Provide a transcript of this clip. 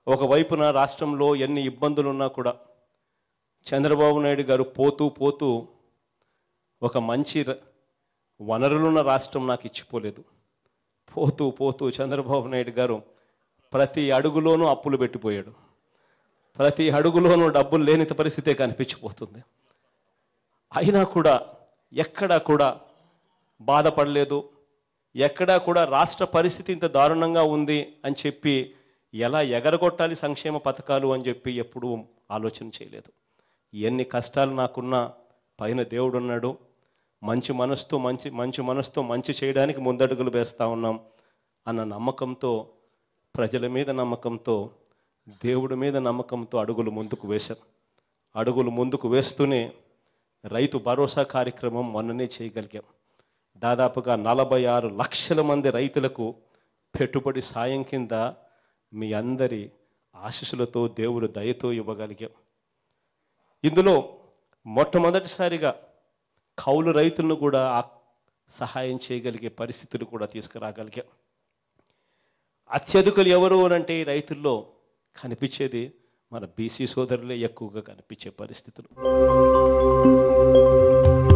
ఒకవైపున రాష్ట్రంలో ఎన్ని ఇబ్బందులు ఉన్నా కూడా చంద్రబాబు నాయుడు గారు పోతూ పోతూ ఒక మంచి ర- వనరులున్న రాష్ట్రం నాకు ఇచ్చిపోలేదు పోతూ పోతూ చంద్రబాబు నాయుడు గారు ప్రతి అడుగులోనూ అప్పులు పెట్టిపోయాడు ప్రతి అడుగులోనూ డబ్బులు లేని పరిస్థితే కనిపించిపోతుంది అయినా కూడా ఎక్కడా కూడా బాధపడలేదు ఎక్కడా కూడా రాష్ట్ర పరిస్థితి ఇంత దారుణంగా ఉంది అని చెప్పి ఎలా ఎగరగొట్టాలి సంక్షేమ పథకాలు అని చెప్పి ఎప్పుడూ ఆలోచన చేయలేదు ఎన్ని కష్టాలు నాకున్నా పైన దేవుడు ఉన్నాడు మంచి మనసుతో మంచి మంచి మనసుతో మంచి చేయడానికి ముందడుగులు వేస్తా ఉన్నాం అన్న నమ్మకంతో ప్రజల మీద నమ్మకంతో దేవుడి మీద నమ్మకంతో అడుగులు ముందుకు వేశాం అడుగులు ముందుకు వేస్తూనే రైతు భరోసా కార్యక్రమం మొన్ననే చేయగలిగాం దాదాపుగా నలభై ఆరు లక్షల మంది రైతులకు పెట్టుబడి సాయం కింద మీ అందరి ఆశీస్సులతో దేవుడు దయతో ఇవ్వగలిగాం ఇందులో మొట్టమొదటిసారిగా కౌలు రైతులను కూడా ఆ సహాయం చేయగలిగే పరిస్థితులు కూడా తీసుకురాగలిగాం అత్యధికులు ఎవరు అని అంటే ఈ రైతుల్లో కనిపించేది మన బీసీ సోదరులే ఎక్కువగా కనిపించే పరిస్థితులు